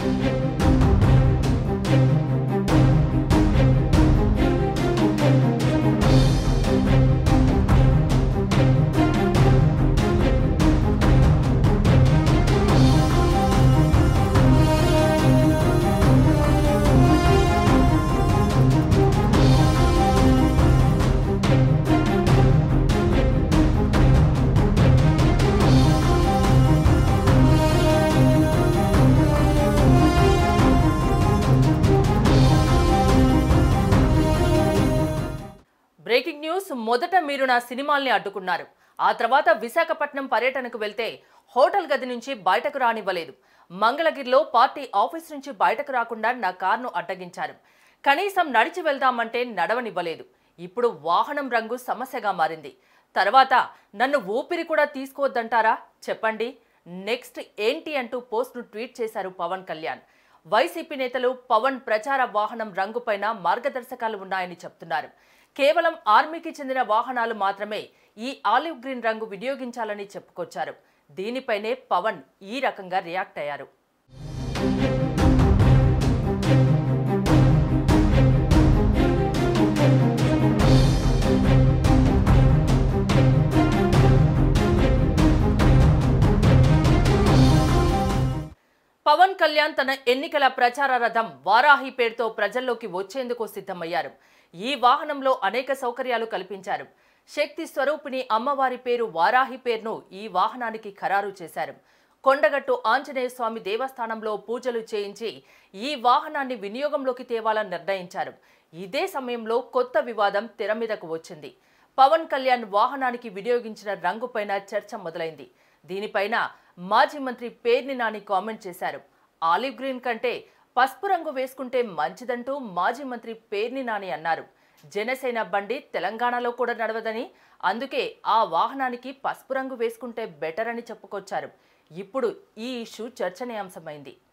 breaking news మొదట మీరు నా సినిమాల్ని అడ్డుకున్నారు ఆ తర్వాత విశాఖపట్నం పర్యటనకు వెళ్తే హోటల్ గది నుంచి బయటకు రానివ్వలేదు మంగళగిరిలో పార్టీ ఆఫీస్ నుంచి బయటకు రాకుండా నా కార్ను అడ్డగించారు కనీసం నడిచి వెళ్దామంటే నడవనివ్వలేదు ఇప్పుడు వాహనం రంగు సమస్యగా మారింది తర్వాత నన్ను ఊపిరి కూడా తీసుకోవద్దంటారా చెప్పండి నెక్స్ట్ ఏంటి అంటూ పోస్ట్ను ట్వీట్ చేశారు పవన్ కళ్యాణ్ వైసీపీ నేతలు పవన్ ప్రచార వాహనం రంగుపైన మార్గదర్శకాలు ఉన్నాయని చెప్తున్నారు కేవలం ఆర్మీకి చెందిన వాహనాలు మాత్రమే ఈ ఆలివ్ గ్రీన్ రంగు వినియోగించాలని చెప్పుకొచ్చారు దీనిపైనే పవన్ ఈ రకంగా రియాక్ట్ అయ్యారు పవన్ కళ్యాణ్ తన ఎన్నికల ప్రచార రథం వారాహి పేరుతో ప్రజల్లోకి వచ్చేందుకు సిద్ధమయ్యారు ఈ వాహనంలో అనేక సౌకర్యాలు కల్పించారు శక్తి స్వరూపిణి అమ్మవారి పేరు వారాహి పేరును ఈ వాహనానికి ఖరారు చేశారు కొండగట్టు ఆంజనేయ స్వామి దేవస్థానంలో పూజలు చేయించి ఈ వాహనాన్ని వినియోగంలోకి తేవాలని నిర్ణయించారు ఇదే సమయంలో కొత్త వివాదం తెర మీదకు వచ్చింది పవన్ కళ్యాణ్ వాహనానికి వినియోగించిన రంగుపైన చర్చ మొదలైంది దీనిపైన మాజీ మంత్రి పేర్ని నాని కామెంట్ చేశారు ఆలివ్ గ్రీన్ కంటే పసుపు రంగు వేసుకుంటే మంచిదంటూ మాజీ మంత్రి పేర్ని నాని అన్నారు జనసేన బండి తెలంగాణలో కూడా నడవదని అందుకే ఆ వాహనానికి పసుపు రంగు వేసుకుంటే బెటర్ అని చెప్పుకొచ్చారు ఇప్పుడు ఈ ఇష్యూ చర్చనీయాంశమైంది